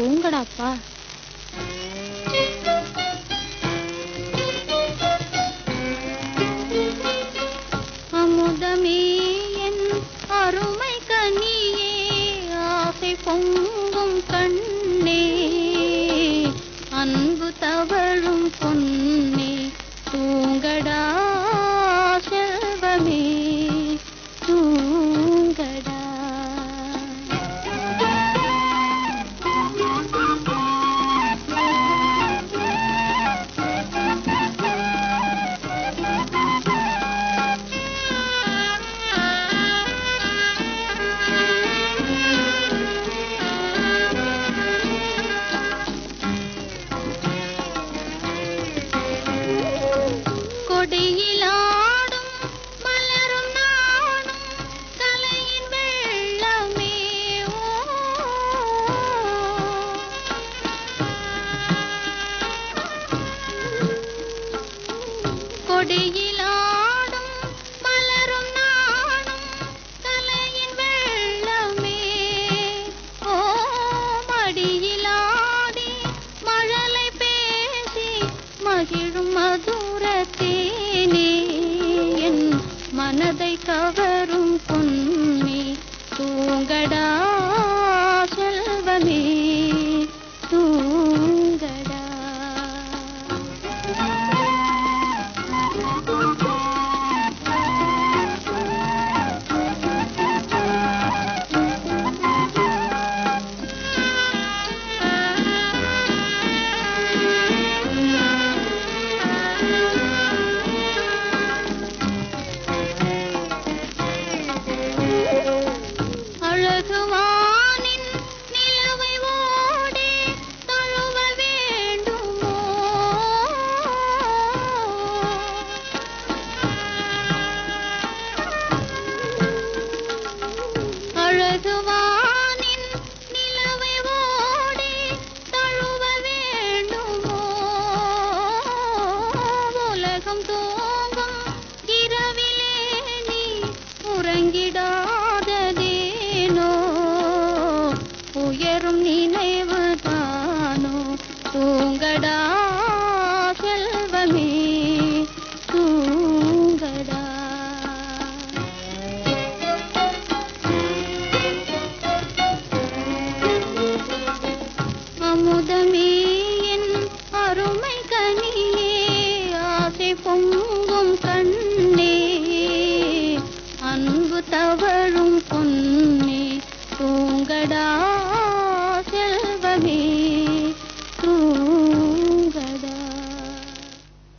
தூங்கடாப்பா அமுதமே என் அருமை கனியே ஆசை பொங்கும் கண்ணே அன்பு தவழும் பொன்னே தூங்கடா செல்வமே தூங்கடா கொடியிலாடும் மலரும் நானும் கலையின் வெள்ளமே ஓ. கொடியிலாடும் மலரும் நானும் கலையின் வெள்ளமே ஓ மடியிலாடி மழலை பேசி மகிழும் மதுரத்தேனே என் மனதை கவரும் பொன்னே தூங்கடா செல்வமே தூங்கடா அழகுவானின் நிலவை ஓடி தழுவ வேண்டுமோ அழகுவானின் நிலவை ஓடி தழுவ வேண்டுமோ உலகம் தூங்கும் இரவிலே நீ உறங்கிடாததேனோ உயரும் நினைவு தானோ தூங்கடா செல்வமே தூங்கடா அமுதமே என் அருமை கனியே ஆசை பொங்கும் கண்ணே அன்பு தவழும் பொன்னே தூங்கடா